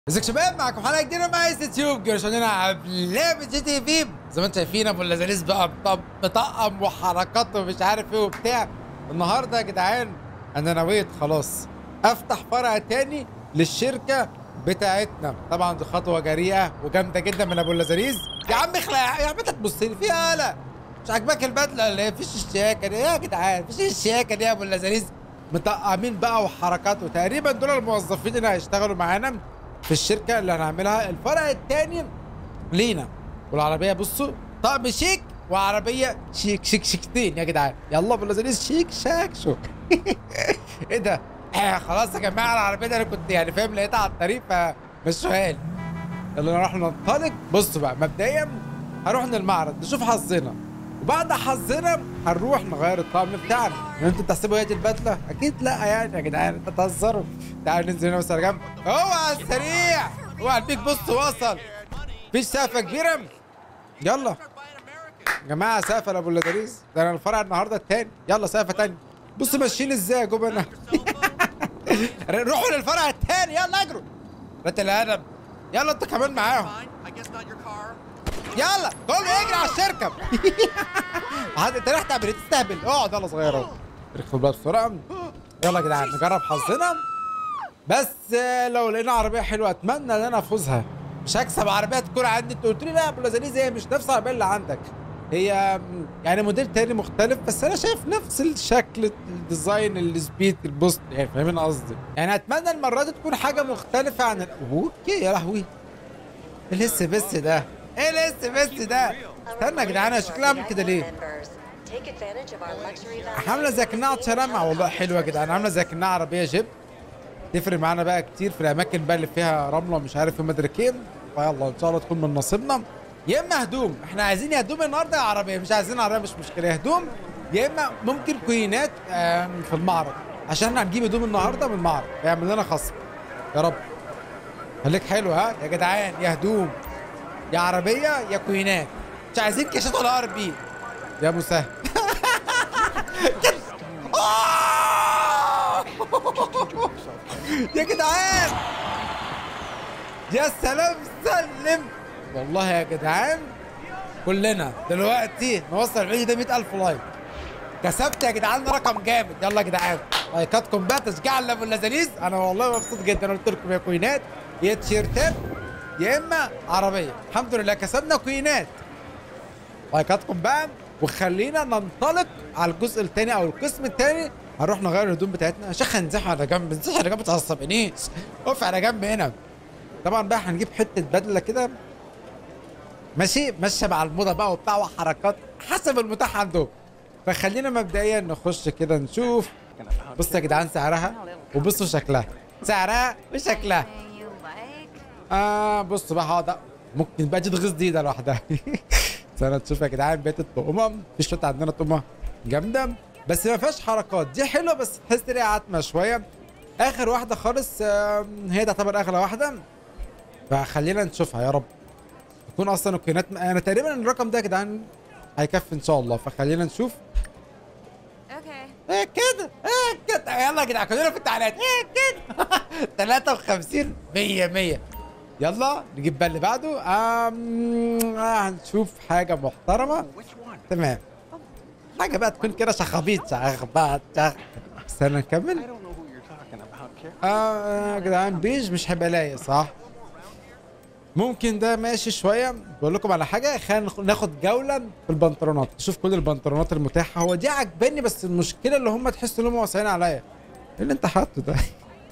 ازيك شباب معكم حلقه جديده مع اس تيوب جينا عشان نلعب لعبه جي تي في زي ما انتم شايفين ابو اللذيذ بقى مطب- مطقم وحركات ومش عارف ايه وبتاع النهارده يا جدعان انا نويت خلاص افتح فرع تاني للشركه بتاعتنا طبعا دي خطوه جريئه وجامده جدا من ابو اللذيذ يا عم اخلع يا عم انت تبص لي فيها لا مش عاجباك البدله ولا ايه مفيش الشياكه دي يا جدعان مفيش الشياكه دي يا ابو اللذيذ مطقمين بقى وحركات وتقريبا دول الموظفين اللي هيشتغلوا معانا في الشركه اللي هنعملها الفرع الثاني لينا والعربيه بصوا طقم شيك وعربيه شيك شيك شيكتين يا جدعان يلا ابو اللذيذ شيك شاك شوك ايه ده آه خلاص يا جماعه العربيه دي انا كنت يعني فاهم لقيتها على الطريق فمشوها لي يلا نروح ننطلق بصوا بقى مبدئيا هنروح للمعرض نشوف حظنا وبعد حظنا هنروح نغير الطقم بتاعنا انتوا بتحسبوا هي دي البدله اكيد لا يعني يا جدعان انتوا بتهزروا تعالوا ننزل هنا بس على جنب اوعى السريع اوعى البيك بص وصل مفيش سقفه كبيره يلا يا جماعه سقفه لابو اللداريز ده انا الفرع النهارده التاني يلا سقفه تاني بصوا ماشيين ازاي يا جبنة روحوا للفرع التاني يلا اجروا رات الادب يلا انتوا كمان معاهم Fine, I guess not your car. يلا كله يجري على الشركه هذا انت رايح تعمل ايه تستهبل اقعد يلا صغيره ركبوا بقى بسرعه يلا يا جدعان نجرب حظنا بس آه، لو لقينا عربيه حلوه اتمنى ان انا افوزها مش هكسب عربيه تكون عندي انت قلت لي لا يا ابو لذيذ هي مش نفس العربيه اللي عندك هي م، يعني موديل تاني مختلف بس انا شايف نفس الشكل الديزاين السبيد البوست يعني فاهمين قصدي يعني اتمنى المره دي تكون حاجه مختلفه عن ال... اوكي يا لهوي ايه الاس بس ده ايه الاس بس ده استنى يا جدعان أنا شكلها عامل كده ليه عامله زي كانها عطشانه والله حلوه يا جدعان عامله زي كانها عربيه جيب تفرق معانا بقى كتير في الاماكن بقى اللي فيها رمله مش عارف ايه مدري كام فيلا ان شاء الله تكون من نصيبنا يا اما هدوم احنا عايزين يا هدوم النهارده يا عربيه مش عايزين عربيه مش مشكله يا هدوم يا اما ممكن كوينات آم، في المعرض عشان احنا هنجيب هدوم النهارده من المعرض يعمل لنا خصم يا رب خليك حلو ها يا جدعان يا هدوم يا عربيه يا كوينات مش عايزين كاشات ولا ار بي يا مسهل يا جدعان يا سلام سلم والله يا جدعان كلنا دلوقتي نوصل الفيديو ده 100000 لايك كسبت يا جدعان رقم جامد يلا يا جدعان لايكاتكم بقى تشجيعا لابو اللذيذ انا والله مبسوط جدا قلت لكم يا كوينات يا تيشيرتات يا اما عربيه الحمد لله كسبنا كوينات لايكاتكم بقى وخلينا ننطلق على الجزء الثاني او القسم الثاني هنروح نغير الهدوم بتاعتنا يا شيخ هنزح على جنب نزح على جنب ما تعصبنيش اقف على جنب هنا طبعا بقى هنجيب حته بدله كده ماشي ماشيه مع الموضه بقى وبتاع وحركات حسب المتاح عندهم فخلينا مبدئيا نخش كده نشوف بصوا يا جدعان سعرها وبصوا شكلها سعرها وشكلها اه بصوا بقى هقعد ممكن بقى دي تغيظ دي ده لوحدها استنى تشوف يا جدعان بقيت الطقمه في شويه عندنا طقمه جامده بس ما فيهاش حركات دي حلوه بس تحس ان هي عتمه شويه اخر واحده خالص آم، هي تعتبر اغلى واحده فخلينا نشوفها يا رب تكون اصلا الكوينات انا تقريبا الرقم ده يا جدعان هيكفي ان شاء الله فخلينا نشوف Okay. ايه كده ايه كده يلا يا جدعان كلنا في التعليقات ايه كده 53 100 100 يلا نجيب بقى اللي بعده آم... آه هنشوف حاجه محترمه Which one? تمام حاجه بقى تكون كده شخابيط شخبات شخ استنى I نكمل don't know who you're talking about, Karen. اه يا جدعان بيج مش هيبقى لايق صح ممكن ده ماشي شويه بقول لكم على حاجه خلينا ناخد- ناخد جوله في البنطلونات نشوف كل البنطلونات المتاحه هو دي عجباني بس المشكله اللي هم تحسوا ان هم واصلين عليا ايه اللي انت حاطه ده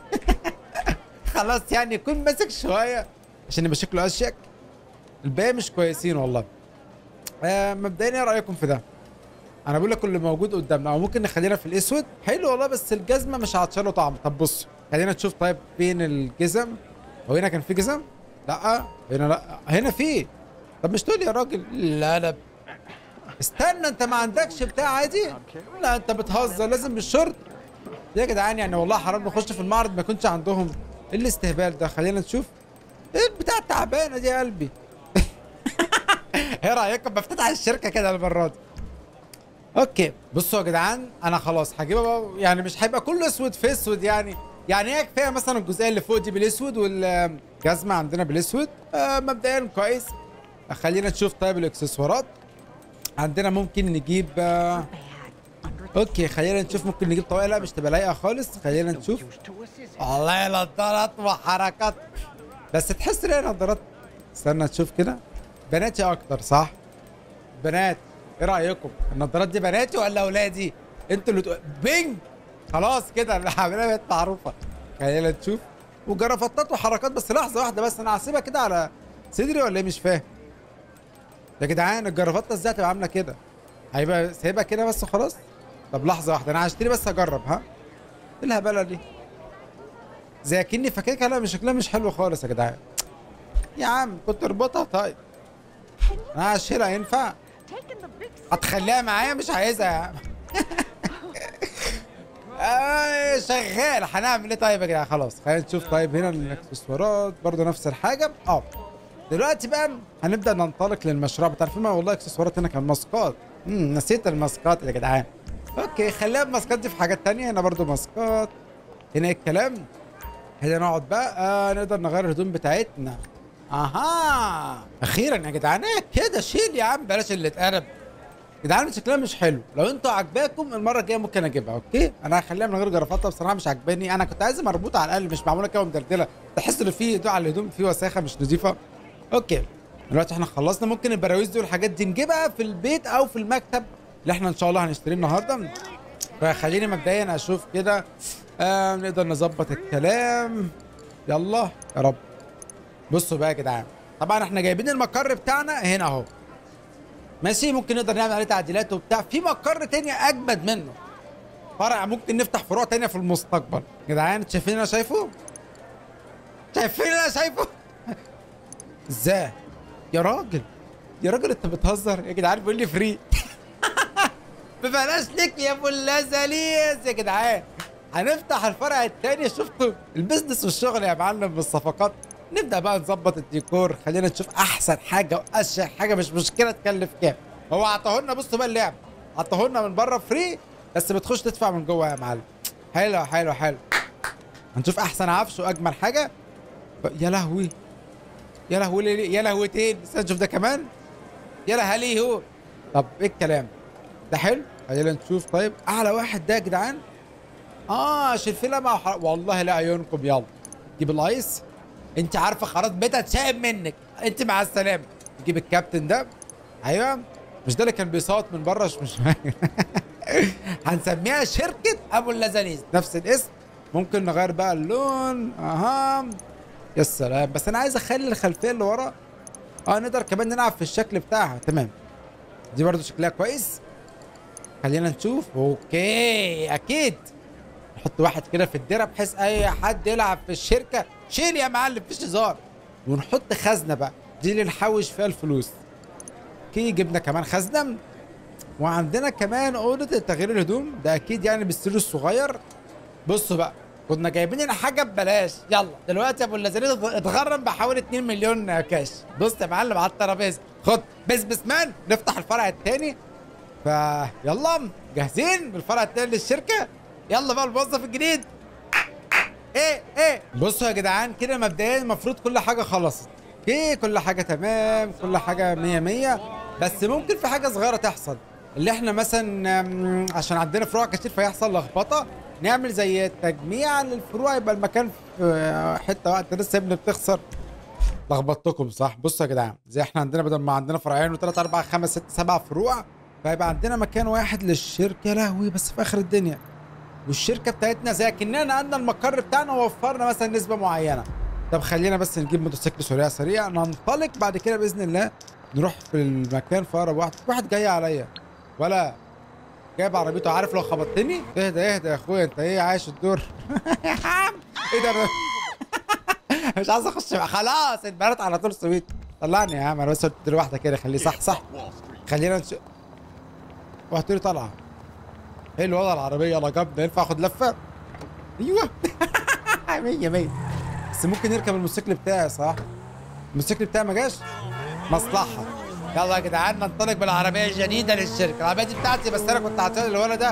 خلاص يعني يكون ماسك شويه عشان يبقى شكله اشيك الباقي مش كويسين والله آه مبدئيا ايه رايكم في ده انا بقول لك اللي موجود قدامنا او ممكن نخلينا في الاسود حلو والله بس الجزمه مش هتشاله طعم طب بص خلينا نشوف طيب فين الجزم هو هنا كان في جزم لا هنا لا هنا في طب مش تقول يا راجل لا لا استنى انت ما عندكش بتاع عادي لا انت بتهزر لازم بالشورت يا جدعان يعني والله حرام نخش في المعرض ما يكونش عندهم ايه الاستهبال ده خلينا نشوف ايه البتاع التعبانه دي يا قلبي ايه رايكم بفتتح الشركه كده المره دي اوكي بصوا يا جدعان انا خلاص هجيبها بقى يعني مش هيبقى كله اسود في اسود يعني يعني هي كفايه مثلا الجزئيه اللي فوق دي بالاسود والجزمه عندنا بالاسود آه مبدئيا كويس خلينا نشوف طيب الاكسسوارات عندنا ممكن نجيب آه اوكي خلينا نشوف ممكن نجيب طواقي لا مش تبقى لايقه خالص خلينا نشوف والله نظارات وحركات بس تحس ان هي نظارات استنى نشوف كده بناتي اكتر صح بنات ايه رايكم النظارات دي بناتي ولا اولادي انتوا اللي تق... بينج خلاص كده العمليه بقت معروفه خلينا نشوف وجرافطات وحركات بس لحظه واحده بس انا هسيبها كده على صدري ولا ايه مش فاهم يا جدعان الجرافطه ازاي هتبقى عامله كده هيبقى سايبها كده بس خلاص طب لحظه واحده انا هشتري بس اجرب ها ايه الهبله دي زي كني فاكرها لا مش شكلها مش حلو خالص يا جدعان يا عم كنت اربطها طيب انا هشيلها ينفع Taking the big هتخليها معايا مش عايزها يا عم آه شغال هنعمل ايه طيب يا جدعان خلاص خلينا نشوف طيب هنا الاكسسوارات برضه نفس الحاجه اه دلوقتي بقى هنبدا ننطلق للمشروع بتاع الفيلم والله اكسسوارات هنا كان ماسكات امم نسيت الماسكات يا جدعان اوكي خليها الماسكات دي في حاجات تانية هنا برضه ماسكات هنا إيه الكلام هنا نقعد بقى آه نقدر نغير الهدوم بتاعتنا اها اخيرا يا جدعان إيه كده شيل يا عم بلاش اللي اتقرب جدعان شكلها مش حلو لو انتوا عجباكم المره الجايه ممكن اجيبها اوكي انا هخليها من غير جرافطه بصراحه مش عجباني انا كنت عايزها مربوطه على الاقل مش معموله كده ومدلدله تحس ان في ايدو على الهدوم في وساخه مش نظيفه اوكي دلوقتي احنا خلصنا ممكن البراويز دي والحاجات دي نجيبها في البيت او في المكتب اللي احنا ان شاء الله هنشتريه النهارده فخليني مبدئيا اشوف كده آه نقدر نظبط الكلام يلا يا رب بصوا بقى يا جدعان طبعا احنا جايبين المقر بتاعنا هنا اهو ماشي ممكن نقدر نعمل عليه تعديلات وبتاع في مقر تاني اجمد منه فرع ممكن نفتح فروع تانية في المستقبل جدعان شايفين اللي انا شايفه شايفين اللي انا شايفه ازاي يا راجل يا راجل انت بتهزر يا جدعان بيقول لي فري ببلاش ليك يا ابو اللذاذيز يا جدعان هنفتح الفرع التاني شفتوا البيزنس والشغل يا معلم بالصفقات نبدا بقى نظبط الديكور خلينا نشوف احسن حاجه واشيك حاجه مش مشكله تكلف كام هو عطاهولنا بصوا بقى اللعب عطاهولنا من بره فري بس بتخش تدفع من جوه يا معلم حلو حلو حلو هنشوف احسن عفش واجمل حاجه ب- يا لهوي يا لهوي ليه- ليه- يا لهوتين استنى نشوف ده كمان يا لهالي هو طب ايه الكلام ده حلو خلينا نشوف طيب اعلى واحد ده يا جدعان اه شلفله مع حر... والله لا عيونكم يلا جيب الايس انت عارفه خلاص بقيت اتشائم منك انت مع السلامه نجيب الكابتن ده ايوه مش ده اللي كان بيصوت من بره مش مش هنسميها شركه ابو اللذاذيز نفس الاسم ممكن نغير بقى اللون اها يا سلام بس انا عايز اخلي الخلفيه اللي ورا اه نقدر كمان نلعب في الشكل بتاعها تمام دي برضو شكلها كويس خلينا نشوف اوكي اكيد نحط واحد كده في الدرع بحيث اي حد يلعب في الشركه شيل يا معلم مفيش هزار ونحط خزنه بقى دي اللي نحوش فيها الفلوس اوكي جبنا كمان خزنه وعندنا كمان اوضه تغيير الهدوم ده اكيد يعني بالسر الصغير بصوا بقى كنا جايبين هنا حاجه ببلاش يلا دلوقتي يا ابو اللذيذ اتغرم بحوالي 2 مليون كاش بص يا معلم على الترابيزه خد بس بس مان نفتح الفرع الثاني فيلا جاهزين بالفرع الثاني للشركه يلا بقى الموظف الجديد ايه ايه بصوا يا جدعان كده مبدئيا المفروض كل حاجه خلصت اوكي كل حاجه تمام كل حاجه مية مية بس ممكن في حاجه صغيره تحصل اللي احنا مثلا أم، عشان عندنا فروع كتير فيحصل لخبطه نعمل زي تجميع للفروع يبقى المكان في حته وقت لسه ابني بتخسر لخبطتكم صح بصوا يا جدعان زي احنا عندنا بدل ما عندنا فرعين وثلاث اربع خمس ست سبع فروع فيبقى عندنا مكان واحد للشركه يا لهوي بس في اخر الدنيا والشركه بتاعتنا زي كاننا نقلنا المقر بتاعنا ووفرنا مثلا نسبه معينه طب خلينا بس نجيب موتوسيكل سريع سريع ننطلق بعد كده باذن الله نروح في المكان في اقرب واحد في واحد جاي عليا ولا جايب عربيته عارف لو خبطتني اهدى اهدى يا اخويا انت ايه عايش الدور يا عم ايه ده أنا- مش عايز اخش بقى. خلاص اتبرت على طول سويت طلعني يا عم انا بس قلت لواحده كده خليه صح صح خلينا نش... واحد لي طالعه ايه الوضع العربيه يلا جبنا ينفع اخد لفه ايوه مية مية بس ممكن يركب الموتوسيكل بتاعي صح الموتوسيكل بتاعي ما جاش مصلحه يلا يا جدعان ننطلق بالعربيه الجديده للشركه العربيه دي بتاعتي بس انا كنت عاطيها للولد ده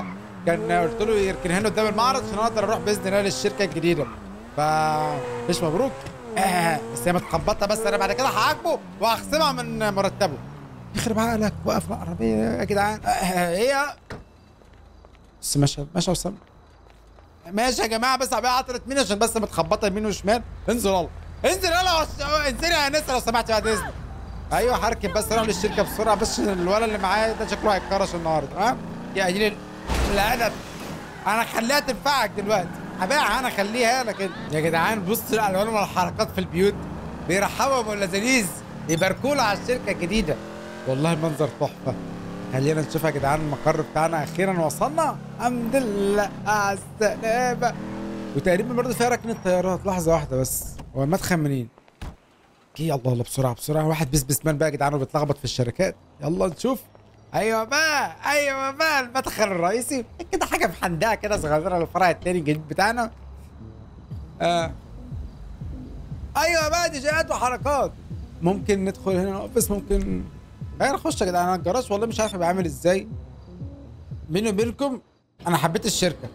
كان قلت له يركنها لي قدام المعرض عشان اقدر اروح باذن الله للشركه الجديده ف مش مبروك آه بس هي متخبطه بس انا بعد كده هعاقبه وهخصمها من مرتبه يخرب عقلك وقف العربيه يا جدعان آه هي بس ماشي ماشي وسام ماشي يا جماعه بس عربيه عطلت مين عشان بس متخبطه يمين وشمال انزل يلا انزل يلا وش- انزل يا انسه لو سمحت بعد اذنك ايوه هركب بس اروح للشركه بسرعه بس عشان الولد اللي معايا ده شكله هيتكرش النهارده ها يا قليل الادب انا خليها تنفعك دلوقتي هبيعها انا خليها لكن يا جدعان بص الالوان والحركات في البيوت بيرحبوا ابو اللذيذ يباركوا له على الشركه الجديده والله المنظر تحفه خلينا نشوف يا جدعان المقر بتاعنا اخيرا وصلنا الحمد لله على السلامه وتقريبا برضه فيها ركنه طيارات لحظه واحده بس هو المدخل منين؟ اوكي يلا يلا بسرعه بسرعه واحد بيسبس مان بقى يا جدعان وبيتلخبط في الشركات يلا نشوف ايوه بقى ايوه بقى المدخل الرئيسي كده حاجه محندقه كده صغيره للفرع التاني الجديد بتاعنا آه. ايوه بقى دي جاءات وحركات ممكن ندخل هنا الاوفيس ممكن خلينا نخش يا جدعان انا الجراج والله مش عارف يبقى عامل ازاي بيني وبينكم انا حبيت الشركه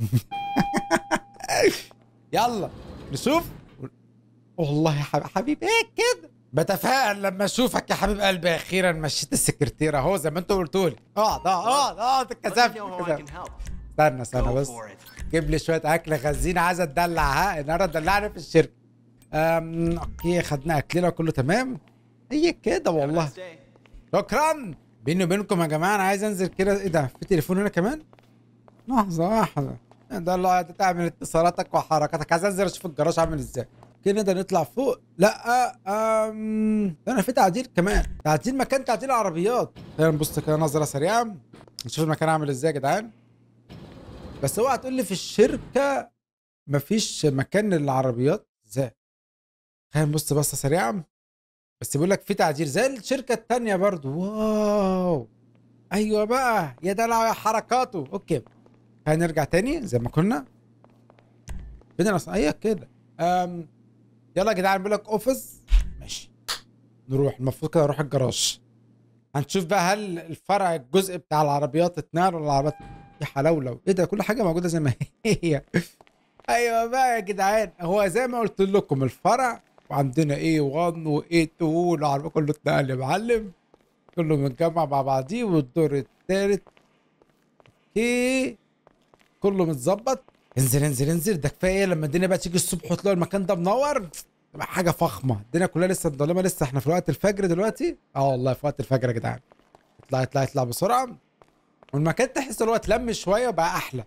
يلا نشوف والله يا حبيبي حبيبي ايه كده بتفائل لما اشوفك يا حبيب قلبي اخيرا مشيت السكرتيره اهو زي ما انتوا قلتوا لي اقعد اقعد اقعد Let me اتكسفت know how I اتكسفت. can help. استنى استنى Go بس for it. جيب لي شويه اكل غزين عايز اتدلع ها النهارده تدلعني في الشركه أم اوكي خدنا اكلنا كله تمام هي كده Have a والله nice day. شكرا بيني وبينكم يا جماعه انا عايز انزل كده ايه ده في تليفون هنا كمان لحظه واحده ده اللي تعمل اتصالاتك وحركاتك عايز انزل اشوف الجراج عامل ازاي كده نقدر نطلع فوق لا أم... ده انا في تعديل كمان تعديل مكان تعديل عربيات خلينا نبص كده نظره سريعه نشوف المكان عامل ازاي يا جدعان بس اوعى تقول لي في الشركه مفيش مكان للعربيات ازاي خلينا نبص بصه سريعه بس بيقول لك في تعديل زي الشركه التانية برضو واو ايوه بقى يا دلع يا حركاته اوكي هنرجع تاني زي ما كنا فين اصلا ايوه كده أم يلا يا جدعان بيقول لك اوفيس ماشي نروح المفروض كده نروح الجراج هنشوف بقى هل الفرع الجزء بتاع العربيات اتنقل ولا العربيات يا حلاولو ايه ده كل حاجه موجوده زي ما هي ايوه بقى يا جدعان هو زي ما قلت لكم الفرع وعندنا ايه 1 وايه 2 والعربيه كله اتنقل يا معلم كله متجمع مع بعضيه والدور التالت اوكي كله متظبط انزل انزل انزل ده كفايه لما الدنيا بقى تيجي الصبح وتلاقي المكان ده منور تبقى حاجه فخمه الدنيا كلها لسه مظلمه لسه احنا في وقت الفجر دلوقتي اه والله في وقت الفجر يا جدعان اطلع اطلع اطلع بسرعه والمكان تحس ان هو اتلم شويه وبقى احلى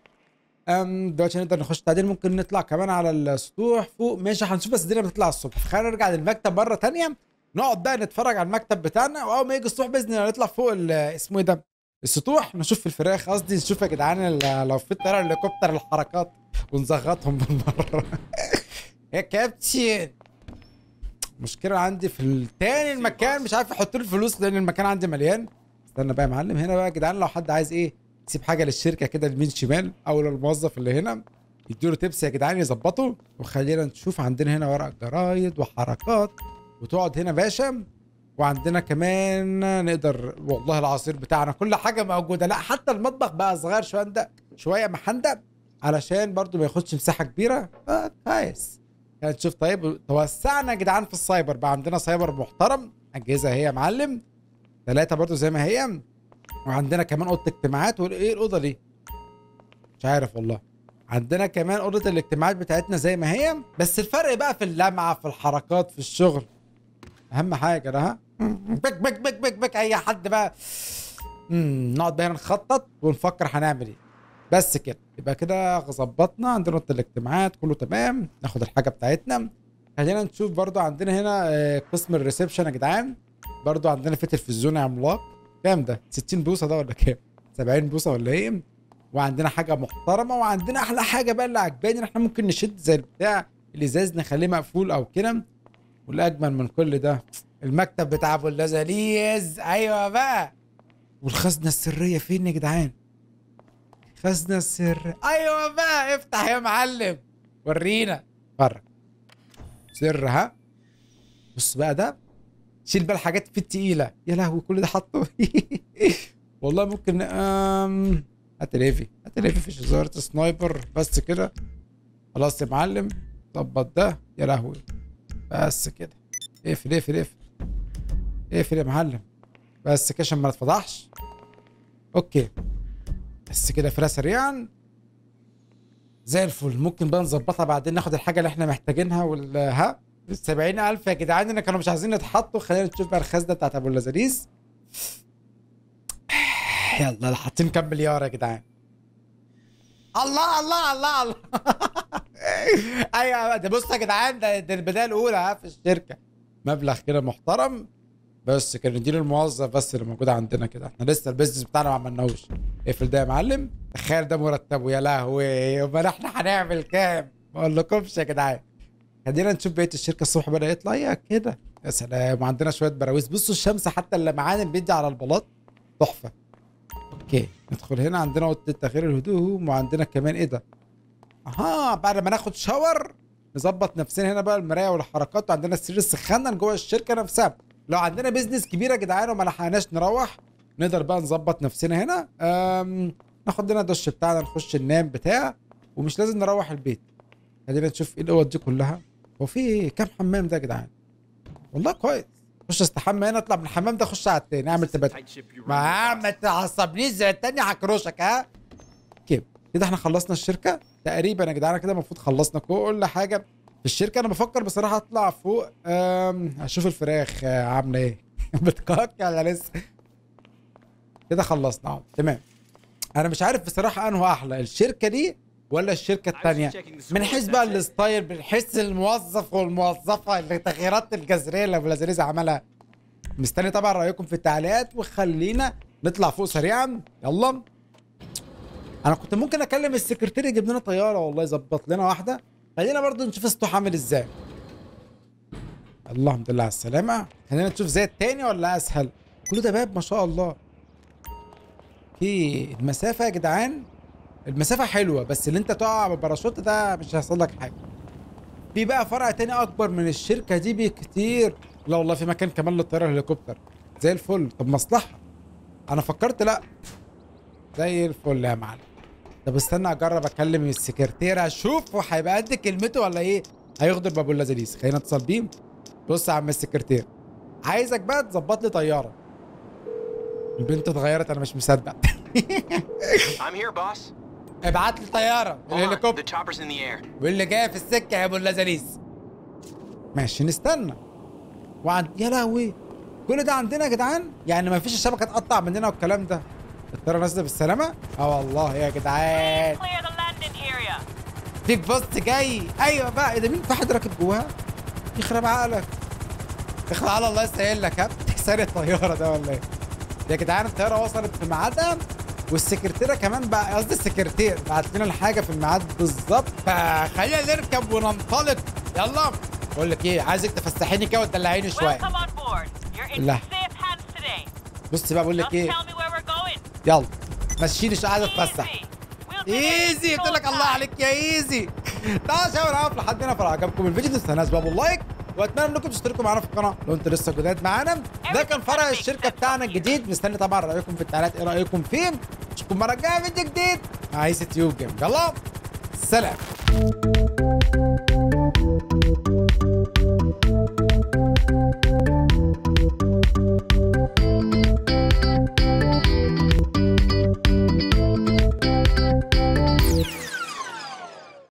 أم دلوقتي نقدر نخش تعديل ممكن نطلع كمان على السطوح فوق ماشي هنشوف بس الدنيا بتطلع الصبح خلينا نرجع للمكتب مره تانية نقعد بقى نتفرج على المكتب بتاعنا واول ما يجي الصبح باذن الله نطلع فوق ال- اسمه ايه ده السطوح نشوف الفراخ قصدي نشوف يا جدعان ال- لو في طياره هليكوبتر الحركات ونزغطهم بالمره يا كابتن مشكلة عندي في التاني المكان مش عارف احط له الفلوس لان المكان عندي مليان استنى بقى يا معلم هنا بقى يا جدعان لو حد عايز ايه يسيب حاجه للشركه كده اليمين شمال او للموظف اللي هنا يديله تبس يا جدعان يظبطه وخلينا نشوف عندنا هنا ورق جرايد وحركات وتقعد هنا باشا وعندنا كمان نقدر والله العصير بتاعنا كل حاجه موجوده لا حتى المطبخ بقى صغير شويه ده شويه محندق علشان برضو ما ياخدش مساحه كبيره آه كويس يعني تشوف طيب توسعنا يا جدعان في السايبر بقى عندنا سايبر محترم اجهزه هي يا معلم ثلاثه برضو زي ما هي وعندنا كمان اوضه اجتماعات وايه الاوضه دي مش عارف والله عندنا كمان اوضه الاجتماعات بتاعتنا زي ما هي بس الفرق بقى في اللمعه في الحركات في الشغل اهم حاجه ده ها بك بك بك بك بك اي حد بقى مم، نقعد بقى نخطط ونفكر هنعمل ايه بس كده يبقى كده ظبطنا عندنا اوضه الاجتماعات كله تمام ناخد الحاجه بتاعتنا خلينا نشوف برضو عندنا هنا آه، قسم الريسبشن يا جدعان برضو عندنا في تلفزيون عملاق كام ده 60 بوصه ده ولا كام 70 بوصه ولا ايه وعندنا حاجه محترمه وعندنا احلى حاجه بقى اللي عجباني ان احنا ممكن نشد زي البتاع الازاز نخليه مقفول او كده والاجمل من كل ده المكتب بتاع ابو اللذاذ ايوه بقى والخزنه السريه فين يا جدعان خزنه السر ايوه بقى افتح يا معلم ورينا فرق سر ها بص بقى ده شيل بقى الحاجات في التقيله يا لهوي كل ده حطه والله ممكن أم... هات ليفي هات ليفي في شزارة سنايبر بس كده خلاص يا معلم ظبط ده يا لهوي بس كده اقفل اقفل اقفل اقفل يا معلم بس كده عشان ما نتفضحش اوكي بس كده فرقه سريعا زي الفل ممكن بقى نظبطها بعدين ناخد الحاجه اللي احنا محتاجينها وال ها 70000 يا جدعان اللي كانوا مش عايزين يتحطوا خلينا نشوف بقى الخزنه بتاعت ابو اللذاذيز يلا حاطين كام مليار يا جدعان الله الله الله الله ايوه ده بص يا جدعان ده, ده البدايه الاولى ها في الشركه مبلغ كده محترم بس كان نديله الموظف بس اللي موجود عندنا كده احنا لسه البيزنس بتاعنا ما عملناهوش اقفل ده يا معلم تخيل ده مرتبه يا لهوي امال احنا هنعمل كام ما اقولكمش يا جدعان خلينا نشوف بقيه الشركه الصبح بدا يطلع يا كده يا سلام وعندنا شويه براويز بصوا الشمس حتى اللمعان اللي بيدي على البلاط تحفه اوكي ندخل هنا عندنا اوضه تغيير الهدوم وعندنا كمان ايه ده اها بعد ما ناخد شاور نظبط نفسنا هنا بقى المرايه والحركات وعندنا السرير السخانه جوه الشركه نفسها لو عندنا بيزنس كبير يا جدعان وما لحقناش نروح نقدر بقى نظبط نفسنا هنا أم ناخد لنا دش بتاعنا نخش ننام بتاع ومش لازم نروح البيت خلينا نشوف ايه الاوض دي كلها هو في ايه كام حمام ده يا جدعان والله كويس خش استحمى هنا اطلع من الحمام ده اخش على التاني اعمل تبادل Tight ship you ما run. ما تعصبنيش زي التاني هكروشك ها كده كده احنا خلصنا الشركه تقريبا يا جدعان كده المفروض خلصنا كل حاجه في الشركه انا بفكر بصراحه اطلع فوق أم، اشوف الفراخ آه، عامله ايه بتكاك ولا لسه كده خلصنا اه تمام انا مش عارف بصراحه انه احلى الشركه دي ولا الشركه التانيه من حيث بقى الستايل من حيث الموظف والموظفه التغييرات الجذريه اللي ابو لذيذ عملها مستني طبعا رايكم في التعليقات وخلينا نطلع فوق سريعا يلا انا كنت ممكن اكلم السكرتير يجيب لنا طياره والله يظبط لنا واحده خلينا برضو نشوف السطوح عامل ازاي اللهم لله على السلامه خلينا نشوف زي التاني ولا اسهل كله ده باب ما شاء الله في المسافه يا جدعان المسافه حلوه بس اللي انت تقع بالباراشوت ده مش هيحصل لك حاجه في بقى فرع تاني اكبر من الشركه دي بكتير لا والله في مكان كمان للطياره الهليكوبتر زي الفل طب مصلحه انا فكرت لا زي الفل يا معلم طب استنى اجرب اكلم السكرتيره اشوف هيبقى قد كلمته ولا ايه هيغدر بابو اللذيذ خلينا اتصل بيه بص يا عم السكرتير عايزك بقى تظبط لي طياره البنت اتغيرت انا مش مصدق I'm here, boss. ابعت لي طياره Hold on. The الهليكوبتر chopper's in the air. واللي جاي في السكه يا ابو اللذيذ ماشي نستنى وعند يا لهوي كل ده عندنا يا جدعان يعني ما فيش الشبكه تقطع مننا والكلام ده الطياره نازله بالسلامه اه والله يا جدعان Clear the landing area. فيك بوست جاي ايوه بقى ايه ده مين في حد راكب جواها يخرب عقلك يخرب على الله يسهل لك ها سارق الطياره ده ولا ايه يا جدعان الطياره وصلت في ميعادها والسكرتيره كمان بقى قصدي السكرتير بعت لنا الحاجه في الميعاد بالظبط فخلينا نركب وننطلق يلا بقول لك ايه عايزك تفسحيني كده وتدلعيني شويه Welcome on board. You're in لا. safe hands today. بص بقى بقول Just لك ايه tell me where we're going. يلا مشيني شويه عايز اتفسح Easy. We'll be there in ايزي قلت no لك الله time. عليك يا ايزي تعالوا شاور عارف لحد هنا فعجبكم الفيديو ما تنسوناش بقى باللايك واتمنى انكم تشتركوا معانا في القناه لو انتوا لسه جداد معانا ده كان فرع الشركه بتاعنا الجديد مستني طبعا رايكم في التعليقات ايه رايكم فيه اشوفكم مره الجايه فيديو جديد مع عيسى تيوب جيم يلا سلام